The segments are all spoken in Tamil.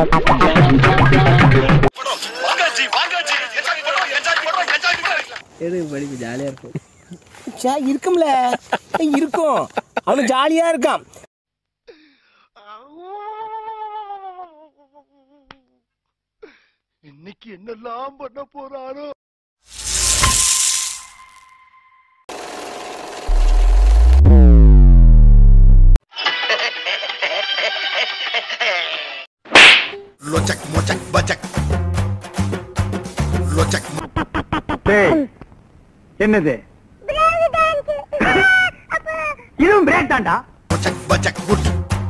எதுக்கு படிப்பு ஜாலியாக இருக்கும் சே இருக்கும்ல ஏய், இருக்கும் அவனு ஜாலியா இருக்கான் இன்னைக்கு என்னெல்லாம் பண்ண போறாரோ லொச்சக் மொச்சக் பச்சக் லொச்சக் என்னது இதுவும் பிரேக் தான்டா மொச்சக் பச்சக் குட்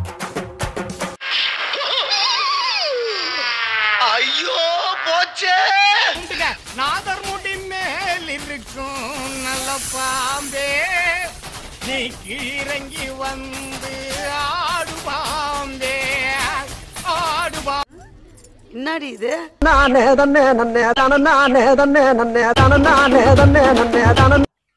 ஐயோ போச்சே நாதர் முடி மேல் இருக்கும் நல்ல பாம்பே நீ கீழங்கி வந்து ஆடு பாம்பே ஆடு என்னடி இது நானே தன்னே நன்னே தான நானே தன்னே நன்னே தான நானே தன்னே நன்னே தான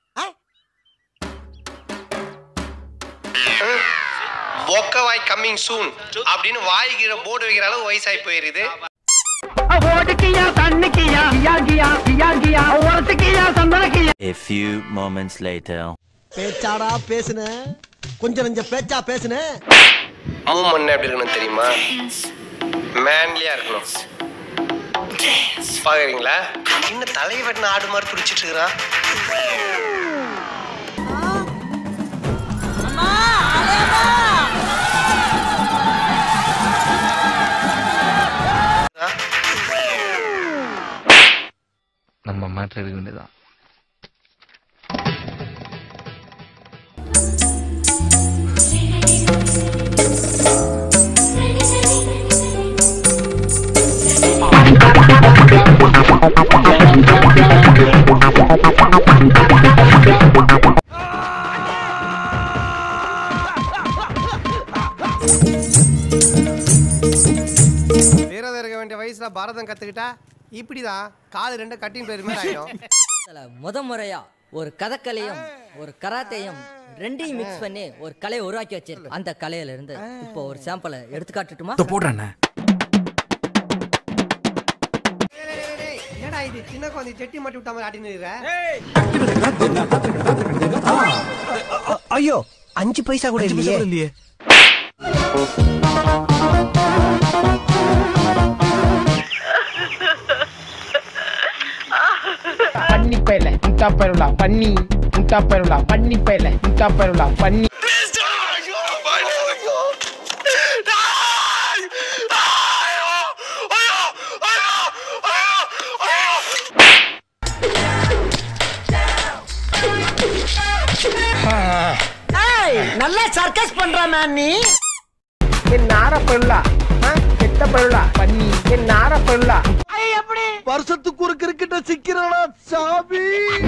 பொக்கவாய் கம்மிங் சூன் அப்படின்னு வாய் கீழே போர்டு வைக்கிற அளவு வயசாகி போயிருது ஓடுக்கியா தண்ணிக்கியா கியா கியா கியா கியா உரத்துக்கியா சந்தனக்கியா A few moments later. பேச்சாடா பேசுன கொஞ்சம் நெஞ்ச பேச்சா பேசுன மூமெண்ட் எப்படி இருக்கணும் தெரியுமா மேன்லியா இருக்கணும் பாக்குறீங்களா இன்னும் தலைவன் ஆடு மாதிரி துடிச்சிட்டு இருக்கிறான் நம்ம மாற்ற இருக்க வேண்டியதான் வீரதம் இருக்க வேண்டிய வயசுல பாரதம் கத்துக்கிட்டா இப்படிதான் கால் ரெண்டு கட்டிங் பேர் மாதிரி ஆயிடும் முத முறையா ஒரு கதக்கலையும் ஒரு கராத்தையும் ரெண்டையும் மிக்ஸ் பண்ணி ஒரு கலையை உருவாக்கி வச்சிருக்கு அந்த கலையில இருந்து இப்போ ஒரு சாம்பிளை எடுத்து காட்டுட்டுமா போடுறேன் என்னடா இது சின்ன குழந்தை செட்டி மாட்டி விட்ட மாதிரி ஆட்டின்னு இருக்கிற ஐயோ அஞ்சு பைசா கூட இல்லையே பண்ணி பயில முட்டா பயிரா பண்ணி முட்டா பயிரா பண்ணி பயில முட்டா பயிரா பண்ணி நல்லா சர்க்கஸ் பண்றாமா நீ என் நார பயிரா கெட்ட பயிரா பண்ணி என் நார பயிரா வருஷத்துக்கு ஒரு கிரிக்கெட்ட சிக்கிறானா சாமி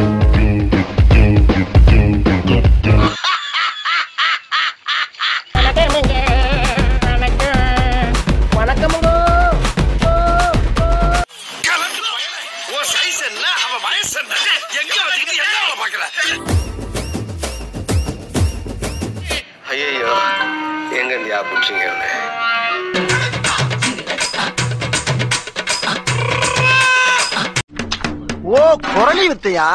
வணக்கமுங்க உன் சைஸ் என்ன அவன் வயசு என்ன எங்க வச்சுக்கிட்டு என்ன வேலை பார்க்கற ஐயோ எங்க இருந்து யா பிடிச்சிங்க ஓ குரலி வித்தையா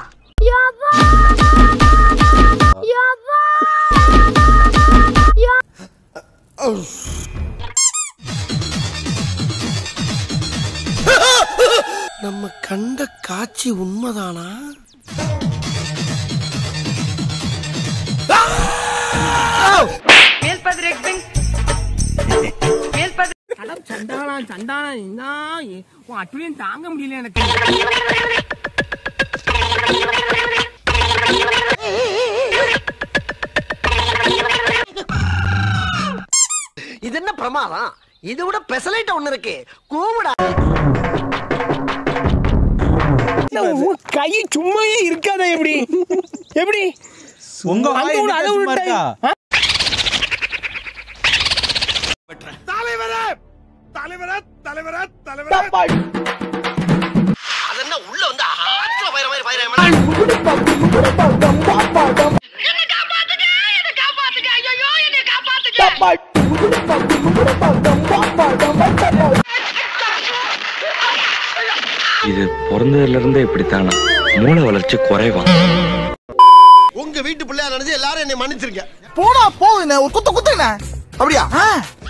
நம்ம கண்ட காட்சி உண்மைதானா சண்டானா சண்டானா என்ன உன் அட்டுலையும் தாங்க முடியல எனக்கு இது என்ன பிரமாதம் இது விட பெசலைட் ஒண்ணு இருக்கு கூவுடா உன் கை சும்மாவே இருக்காத எப்படி எப்படி உங்க அந்த விட அதை விட்டா தலைவரே தலைவரே தலைவரே தலைவரே அதென்ன உள்ள வந்து ஆத்துல பயிர மாதிரி பயிர காப்பாத்துங்க இது பிறந்ததுல இருந்தே இப்படித்தானா மூளை வளர்ச்சி குறைவா உங்க வீட்டு பிள்ளையா நினைச்சு எல்லாரும் என்னை மன்னிச்சிருக்க போடா போகுதுண்ணே ஒரு குத்து குத்துண்ணே அப்படியா